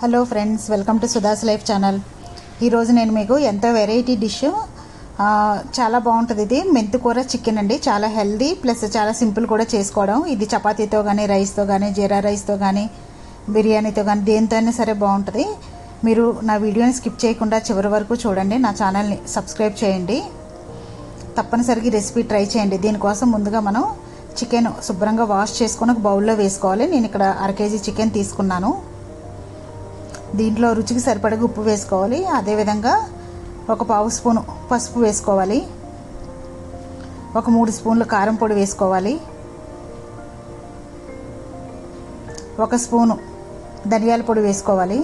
hello friends welcome to Sudha's life channel ఈరోజు నేను మీకు ఎంతో వెరైటీ డిష్ ఆ, చాలా బాగుంటుంది ఇది మెంతికూర చికెన్ అండి చాలా హెల్దీ ప్లస్ చాలా సింపుల్ కూడా చేసుకోవడం ఇది చపాతీతో కానీ రైస్తో కానీ జీరా రైస్తో కానీ బిర్యానీతో కానీ దేంతో అయినా సరే బాగుంటుంది మీరు నా వీడియోని స్కిప్ చేయకుండా చివరి వరకు చూడండి నా ఛానల్ని సబ్స్క్రైబ్ చేయండి తప్పనిసరిగా ఈ రెసిపీ ట్రై చేయండి దీనికోసం ముందుగా మనం చికెన్ శుభ్రంగా వాష్ చేసుకొని ఒక బౌల్లో వేసుకోవాలి నేను ఇక్కడ అర కేజీ చికెన్ తీసుకున్నాను దీంట్లో రుచికి సరిపడగా ఉప్పు వేసుకోవాలి అదేవిధంగా ఒక పావు స్పూను పసుపు వేసుకోవాలి ఒక మూడు స్పూన్లు కారం పొడి వేసుకోవాలి ఒక స్పూను ధనియాల పొడి వేసుకోవాలి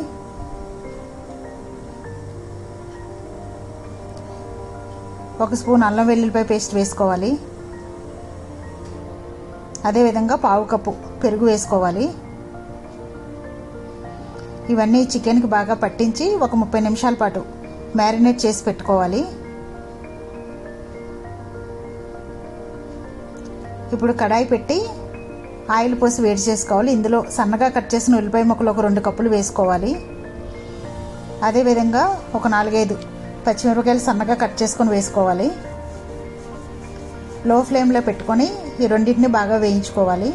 ఒక స్పూన్ అల్లం వెల్లుల్లిపాయ పేస్ట్ వేసుకోవాలి అదేవిధంగా పావు కప్పు పెరుగు వేసుకోవాలి ఇవన్నీ చికెన్కి బాగా పట్టించి ఒక ముప్పై నిమిషాల పాటు మ్యారినేట్ చేసి పెట్టుకోవాలి ఇప్పుడు కడాయి పెట్టి ఆయిల్ పోసి వేడి చేసుకోవాలి ఇందులో సన్నగా కట్ చేసిన ఉల్లిపాయ ముక్కలు ఒక రెండు కప్పులు వేసుకోవాలి అదేవిధంగా ఒక నాలుగైదు పచ్చిమిరపకాయలు సన్నగా కట్ చేసుకొని వేసుకోవాలి లో ఫ్లేమ్లో పెట్టుకొని ఈ రెండింటిని బాగా వేయించుకోవాలి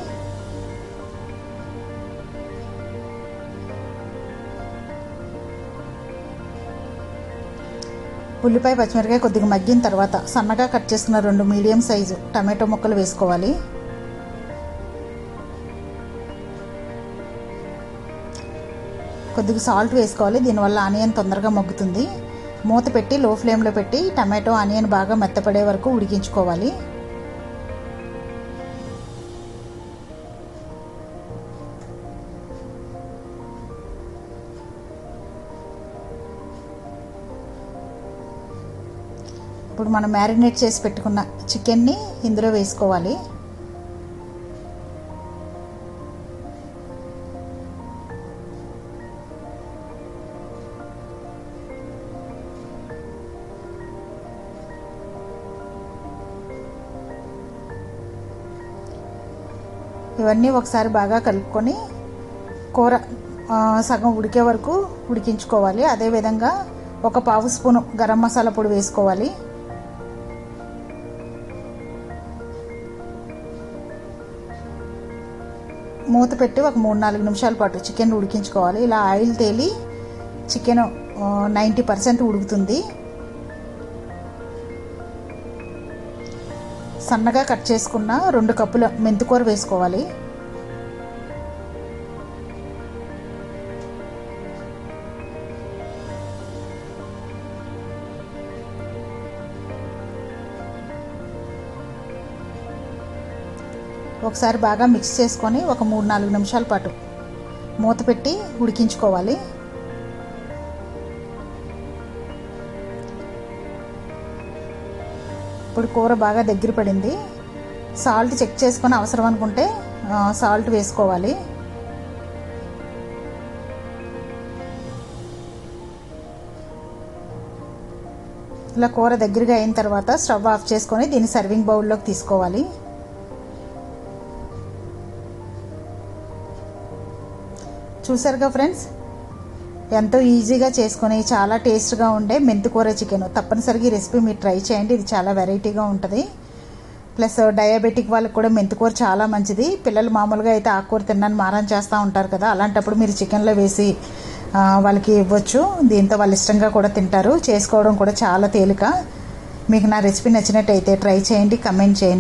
ఉల్లిపాయ పచ్చిమిరకాయ కొద్దిగా మగ్గిన తర్వాత సన్నగా కట్ చేసుకున్న రెండు మీడియం సైజు టమాటో ముక్కలు వేసుకోవాలి కొద్దిగా సాల్ట్ వేసుకోవాలి దీనివల్ల ఆనియన్ తొందరగా మగ్గుతుంది మూత పెట్టి లో ఫ్లేమ్లో పెట్టి టమాటో ఆనియన్ బాగా మెత్తపడే వరకు ఉడికించుకోవాలి ఇప్పుడు మనం మ్యారినేట్ చేసి పెట్టుకున్న చికెన్ని ఇందులో వేసుకోవాలి ఇవన్నీ ఒకసారి బాగా కలుపుకొని కూర ఆ, సగం ఉడికే వరకు ఉడికించుకోవాలి అదేవిధంగా ఒక పావు స్పూను గరం మసాలా పొడి వేసుకోవాలి మూత పెట్టి ఒక మూడు నాలుగు నిమిషాల పాటు చికెన్ ఉడికించుకోవాలి ఇలా ఆయిల్ తేలి చికెన్ నైంటీ పర్సెంట్ ఉడుకుతుంది సన్నగా కట్ చేసుకున్న రెండు కప్పుల మెంతికూర వేసుకోవాలి ఒకసారి బాగా మిక్స్ చేసుకొని ఒక మూడు నాలుగు నిమిషాల పాటు మూత పెట్టి ఉడికించుకోవాలి ఇప్పుడు కూర బాగా దగ్గర పడింది సాల్ట్ చెక్ చేసుకొని అవసరం అనుకుంటే ఆ, సాల్ట్ వేసుకోవాలి ఇలా కూర దగ్గరగా అయిన తర్వాత స్టవ్ ఆఫ్ చేసుకొని దీన్ని సర్వింగ్ బౌల్లోకి తీసుకోవాలి చూసారుగా ఫ్రెండ్స్ ఎంతో ఈజీగా చేసుకుని చాలా టేస్ట్గా ఉండే మెంతికూర చికెన్ తప్పనిసరిగా ఈ రెసిపీ మీరు ట్రై చేయండి ఇది చాలా వెరైటీగా ఉంటుంది ప్లస్ డయాబెటిక్ వాళ్ళకి కూడా మెంతికూర చాలా మంచిది పిల్లలు మామూలుగా అయితే ఆకుకూర తిన్నాను మారం చేస్తూ ఉంటారు కదా అలాంటప్పుడు మీరు చికెన్లో వేసి ఆ, వాళ్ళకి ఇవ్వచ్చు దీంతో వాళ్ళు ఇష్టంగా కూడా తింటారు చేసుకోవడం కూడా చాలా తేలిక మీకు నా రెసిపీ నచ్చినట్టయితే ట్రై చేయండి కమెంట్ చేయండి